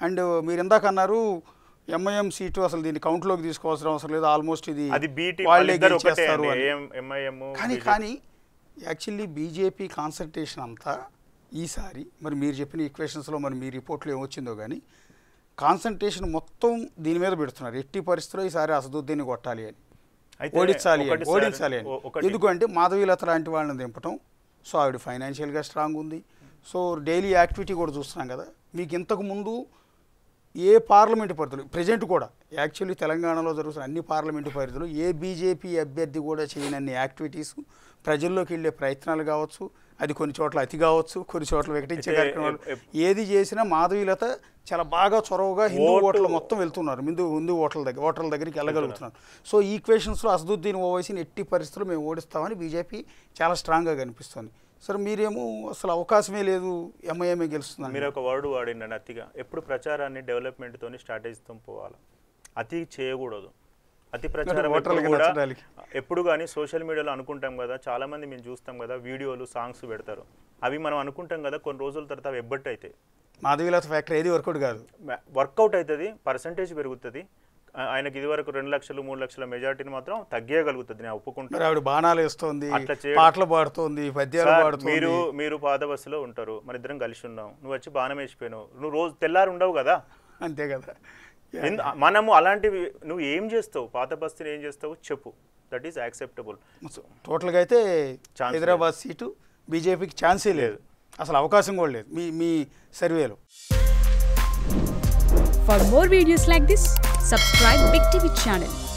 And మీరు ఇందాక అన్నారు ఎంఐఎం సీటు అసలు దీన్ని కౌంట్లోకి తీసుకోవాల్సిన అవసరం లేదు ఆల్మోస్ట్ ఇది అది బీటీ వాళ్ళే ఇద్దరు ఒకటే గెలిచేస్తారు అని. ఎంఐఎం కానీ కానీ యాక్చువల్లీ బీజేపీ కాన్సన్ట్రేషన్ అంతా ఈసారి మరి మీరు చెప్పిన ఈక్వేషన్స్లో మరి మీ రిపోర్ట్లో ఏమొచ్చిందో కానీ కాన్సన్ట్రేషన్ మొత్తం దీని మీద పెడుతున్నారు ఎట్టి పరిస్థితుల్లో ఈసారి అసదుద్దీన్ని కొట్టాలి అని అయితే ఓడించాలి అని ఒకటి సార్, ఓడించాలి అని ఓ- ఒకటి. ఎందుకంటే మాధవీలత లాంటి వాళ్ళని దింపటం సో ఆవిడ ఫైనాన్షియల్గా స్ట్రాంగ్ ఉంది సో డైలీ యాక్టివిటీ కూడా చూస్తున్నాం కదా మీకు ఇంతకు ముందు ఏ పార్లమెంటు పరిధులు ప్రజెంట్ కూడా యాక్చువల్లీ తెలంగాణలో జరుగుతున్న అన్ని పార్లమెంటు పరిధులు ఏ బీజేపీ అభ్యర్థి కూడా చేయనన్ని యాక్టివిటీస్ ప్రజల్లోకి వెళ్ళే ప్రయత్నాలు కావచ్చు అది కొన్ని చోట్ల అతి కావచ్చు కొన్ని చోట్ల వికటించే అయితే కార్యక్రమాలు ఎప్- ఎప్- ఏది చేసినా మాధవీలత చాలా బాగా చొరవగా హిందూ ఓటు- ఓట్లు మొత్తం వెళ్తున్నారు హిందూ హిందూ ఓట్ల దగ్గర ఓటర్ల దగ్గరికి వెళ్ళగలుగుతున్నారు సో ఈక్వేషన్స్లో అసదుద్దీన్ ఓవైసీని ఎట్టి పరిస్థితుల్లో మేము ఓడిస్తామని బీజేపీ చాలా స్ట్రాంగ్గా కనిపిస్తుంది సరే మీరేమో అసలు అవకాశమే లేదు ఎంఐఎంఏ గెలుస్తుందని మీరు ఒక వర్డ్ వాడిండండి అతిగా ఎప్పుడు ప్రచారాన్ని డెవలప్మెంట్తో స్ట్రాటజీతో పోవాలి అతి చేయకూడదు అతి ప్రచారం ఓటర్లకి ఎప్పుడు కూడా నచ్చడానికి. ఎప్పుడు కానీ సోషల్ మీడియాలో అనుకుంటాం కదా చాలా మంది మేము చూస్తాం కదా వీడియోలు సాంగ్స్ పెడతారు అవి మనం అనుకుంటాం కదా కొన్ని రోజుల తర్వాత అవి ఎబ్బట్ అవుతాయి మాధవీలత ఫ్యాక్టరీ ఏది వర్కౌట్ కాదు వర్కౌట్ అవుతుంది పర్సంటేజ్ పెరుగుతుంది ఆ- ఆయనకి ఇది వరకు రెండు లక్షలు మూడు లక్షల మెజార్టీని మాత్రం తగ్గేయగలుగుతుంది నేను మరి ఒప్పుకుంటాను ఆవిడ బాణాలు వేస్తోంది అట్లా చేయడం- పాటలు పాడుతోంది పద్యాలు సార్, పాడుతోంది మీరు మీరు పాత బస్సులో ఉంటారు మన ఇద్దరం కలిసి ఉన్నాం నువ్వు వచ్చి బాణం వేసిపోయినావు నువ్వు రోజు తెల్లారి ఉండవు కదా అంతే కదా ఎందు- మనము అలాంటివి నువ్వు ఏం చేస్తావు పాత బస్తీని ఏం చేస్తావు చెప్పు దట్ ఈస్ యాక్సెప్టబుల్ టోటల్గా అయితే Chance హైదరాబాద్ సీటు బీజేపీకి ఛాన్సే లేదు అసలు అవకాశం కూడా లేదు మీ మీ సర్వేలో For more videos like this, subscribe Big TV channel